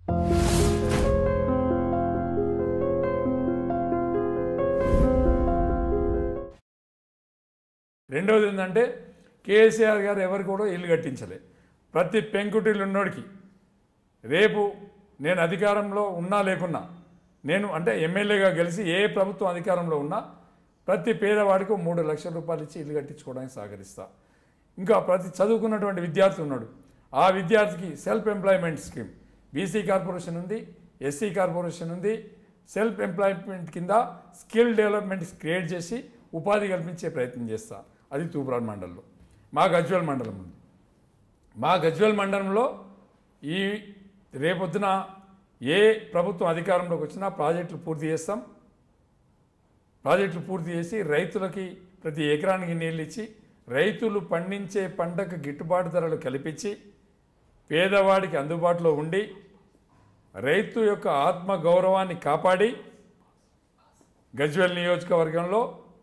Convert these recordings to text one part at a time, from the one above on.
రెండవది ఏంటంటే కేసీఆర్ గారు ఎవరు కూడా ఇల్లు కట్టించలే ప్రతి పెంకుటిల్లు ఉన్నోడికి రేపు నేను అధికారంలో ఉన్నా లేకున్నా నేను అంటే ఎమ్మెల్యేగా గెలిచి ఏ ప్రభుత్వం అధికారంలో ఉన్నా ప్రతి పేదవాడికి ఓ మూడు లక్షల రూపాయలు ఇచ్చి ఇల్లు కట్టించుకోవడానికి సహకరిస్తా ఇంకా ప్రతి చదువుకున్నటువంటి విద్యార్థి ఉన్నాడు ఆ విద్యార్థికి self employment scheme BC corporation ఉంది ఎస్సీ కార్పొరేషన్ ఉంది సెల్ఫ్ ఎంప్లాయ్మెంట్ కింద స్కిల్ డెవలప్మెంట్ క్రియేట్ చేసి ఉపాధి కల్పించే ప్రయత్నం చేస్తా అది తూప్రాన్ మండలంలో మా గజ్వల్ మండలం ఉంది మా గజ్వల్ మండలంలో ఈ రేపొద్దున ఏ ప్రభుత్వం అధికారంలోకి వచ్చినా ప్రాజెక్టులు పూర్తి చేస్తాం ప్రాజెక్టులు పూర్తి చేసి రైతులకి ప్రతి ఎకరానికి నీళ్ళు ఇచ్చి రైతులు పండించే పంటకు గిట్టుబాటు ధరలు కల్పించి పేదవాడికి అందుబాటులో ఉండి రైతు యొక్క ఆత్మ గౌరవాన్ని కాపాడి గజ్వెల్ నియోజకవర్గంలో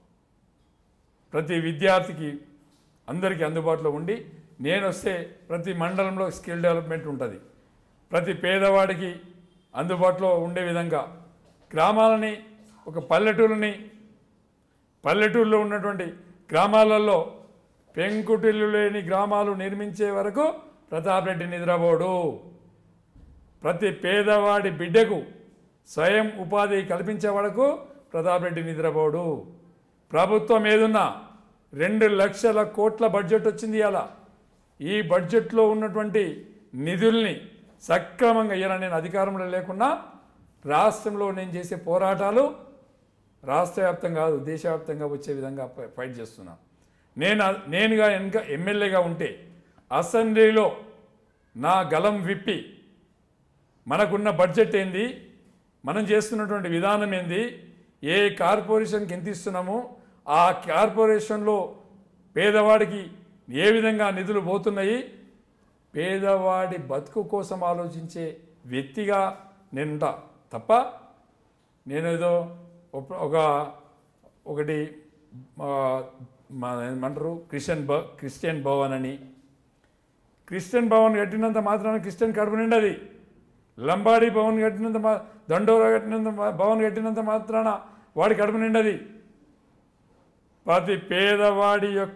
ప్రతి విద్యార్థికి అందరికీ అందుబాటులో ఉండి నేను వస్తే ప్రతి మండలంలో స్కిల్ డెవలప్మెంట్ ఉంటుంది ప్రతి పేదవాడికి అందుబాటులో ఉండే విధంగా గ్రామాలని ఒక పల్లెటూరుని పల్లెటూరులో ఉన్నటువంటి గ్రామాలలో పెంకుటిల్లు లేని గ్రామాలు నిర్మించే వరకు ప్రతాప్ రెడ్డి నిద్రపోడు ప్రతి పేదవాడి బిడ్డకు స్వయం ఉపాధి కల్పించే వరకు ప్రతాప్ రెడ్డి నిద్రపోడు ప్రభుత్వం ఏదున్నా రెండు లక్షల కోట్ల బడ్జెట్ వచ్చింది అలా ఈ బడ్జెట్లో ఉన్నటువంటి నిధుల్ని సక్రమంగా ఇలా నేను అధికారంలో లేకున్నా రాష్ట్రంలో నేను చేసే పోరాటాలు రాష్ట్ర వ్యాప్తంగా కాదు దేశవ్యాప్తంగా వచ్చే విధంగా ఫై- ఫైట్ చేస్తున్నా నేను నేనుగా ఇంకా ఎమ్మెల్యేగా ఉంటే అసెంబ్లీలో నా గలం విప్పి మనకున్న బడ్జెట్ ఏంది మనం చేస్తున్నటువంటి విధానం ఏంది ఏ కార్పొరేషన్కి ఎంత ఇస్తున్నామో ఆ కార్పొరేషన్లో పేదవాడికి ఏ విధంగా నిధులు పోతున్నాయి పేదవాడి బతుకు కోసం ఆలోచించే వ్యక్తిగా నేనుంటా తప్ప నేను ఏదో ఒక- ఒక ఒకటి ఆ, మా ఏమంటారు క్రిస్టియన్ భ క్రిస్టియన్ భవన్ అని క్రిస్టియన్ భవన్ కట్టినంత మాత్రాన క్రిస్టియన్ కడుపు నిండది లంబాడి భవన్ కట్టినంత మా దండోరా కట్టినంత మా- భవన్ కట్టినంత మాత్రాన వాడి కడుపు నిండది ప్రతి పేదవాడి యొక్క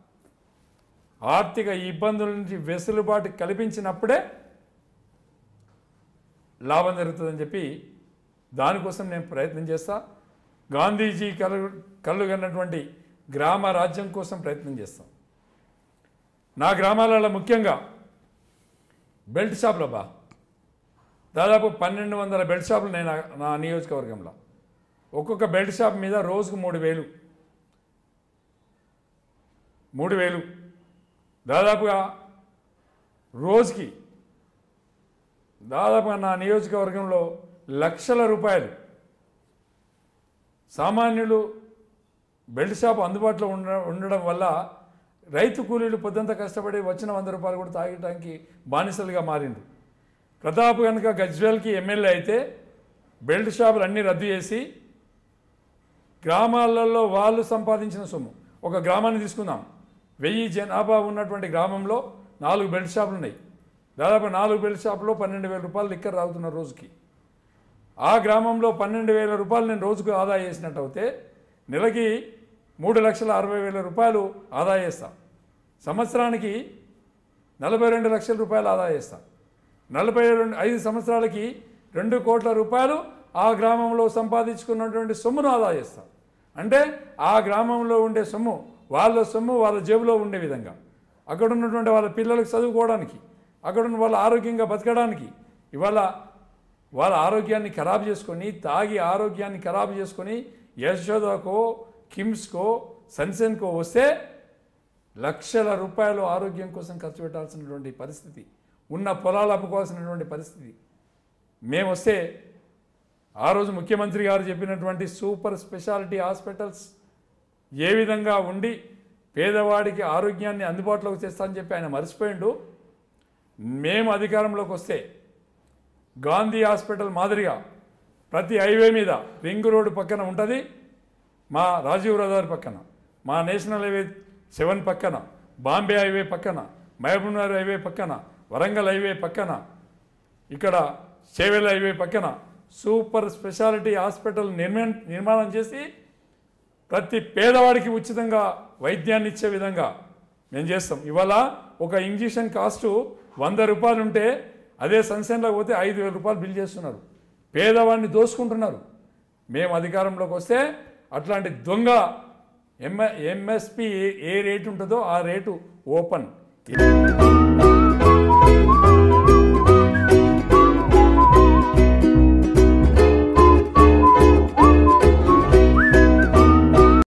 ఆర్థిక ఇబ్బందుల నుంచి వెసులుబాటు కల్పించినప్పుడే లాభం జరుగుతుందని చెప్పి దానికోసం నేను ప్రయత్నం చేస్తా గాంధీజీ కలు కళ్ళు కన్నటువంటి గ్రామ రాజ్యం కోసం ప్రయత్నం చేస్తాం నా గ్రామాలలో ముఖ్యంగా బెల్ట్ షాపులు బా దాదాపు పన్నెండు వందల బెల్ట్ షాపులు నేను నా- నా నియోజకవర్గంలో ఒక్కొక్క బెల్ట్ షాప్ మీద రోజుకు మూడు వేలు మూడు వేలు దాదాపుగా రోజుకి దాదాపుగా నా నియోజకవర్గంలో లక్షల రూపాయలు సామాన్యులు బెల్ట్ షాప్ అందుబాటులో ఉండ ఉండడం వల్ల రైతు కూలీలు పొద్దంతా కష్టపడి వచ్చిన వంద రూపాయలు కూడా తాగటానికి బానిసలుగా మారిండు ప్రతాప్ కనుక గజ్వేల్కి ఎమ్మెల్యే అయితే బెల్ట్ షాపులు అన్నీ రద్దు చేసి గ్రామాలలో వాళ్ళు సంపాదించిన సొమ్ము ఒక గ్రామాన్ని తీసుకుందాం వెయ్యి జనాభా ఉన్నటువంటి గ్రామంలో నాలుగు బెల్ట్ షాపులు ఉన్నాయి దాదాపు నాలుగు బెల్ట్ షాపులో పన్నెండు వేల రూపాయలు లిక్కర్ తాగుతున్నారు రోజుకి ఆ గ్రామంలో పన్నెండు వేల రూపాయలు నేను రోజుకు ఆదా చేసినట్టు అయితే నెలకి మూడు లక్షల అరవై వేల రూపాయలు ఆదా చేస్తా సంవత్సరానికి నలభై రెండు లక్షల రూపాయలు ఆదా చేస్తా నలభై రెండు ఐదు సంవత్సరాలకి రెండు కోట్ల రూపాయలు ఆ గ్రామంలో సంపాదించుకున్నటువంటి సొమ్మును ఆదా చేస్తా అంటే ఆ గ్రామంలో ఉండే సొమ్ము వాళ్ళ సొమ్ము వాళ్ళ జేబులో ఉండే విధంగా అక్కడ ఉన్నటువంటి వాళ్ళ పిల్లలకు చదువుకోవడానికి అక్కడ ఉన్న వాళ్ళ ఆరోగ్యంగా బతకడానికి ఇవాళ వాళ్ళ ఆరోగ్యాన్ని ఖరాబ్ చేసుకొని తాగి ఆరోగ్యాన్ని ఖరాబ్ చేసుకొని యశోదకో కిమ్స్కో సన్సెన్కో వస్తే లక్షల రూపాయలు ఆరోగ్యం కోసం ఖర్చు పెట్టాల్సినటువంటి పరిస్థితి ఉన్న పొలాలు అప్పుకోవాల్సినటువంటి పరిస్థితి మేము వస్తే ఆ రోజు ముఖ్యమంత్రి గారు చెప్పినటువంటి సూపర్ స్పెషాలిటీ హాస్పిటల్స్ ఏ విధంగా ఉండి పేదవాడికి ఆరోగ్యాన్ని అందుబాటులోకి తెస్తానని చెప్పి ఆయన మర్చిపోయిండు మేము అధికారంలోకి వస్తే గాంధీ హాస్పిటల్ మాదిరిగా ప్రతి హైవే మీద రింగ్ రోడ్డు పక్కన ఉంటుంది మా రాజీవ్ రహదారి పక్కన మా నేషనల్ హైవే సెవెన్ పక్కన బాంబే హైవే పక్కన మహబూబ్నగర్ హైవే పక్కన వరంగల్ హైవే పక్కన ఇక్కడ చేవెళ్ళ హైవే పక్కన సూపర్ స్పెషాలిటీ హాస్పిటల్ నిర్మా నిర్మాణం చేసి ప్రతి పేదవాడికి ఉచితంగా వైద్యాన్ని ఇచ్చే విధంగా మేము చేస్తాం ఇవాళ ఒక ఇంజక్షన్ కాస్ట్ వంద రూపాయలు ఉంటే అదే సన్సైన్లోకి పోతే ఐదు వేల రూపాయలు బిల్ చేస్తున్నారు పేదవాడిని దోసుకుంటున్నారు మేము అధికారంలోకి వస్తే అట్లాంటి దొంగ ఎంఎ ఎంఎస్పి ఏ రేటు ఉంటుందో ఆ రేటు ఓపెన్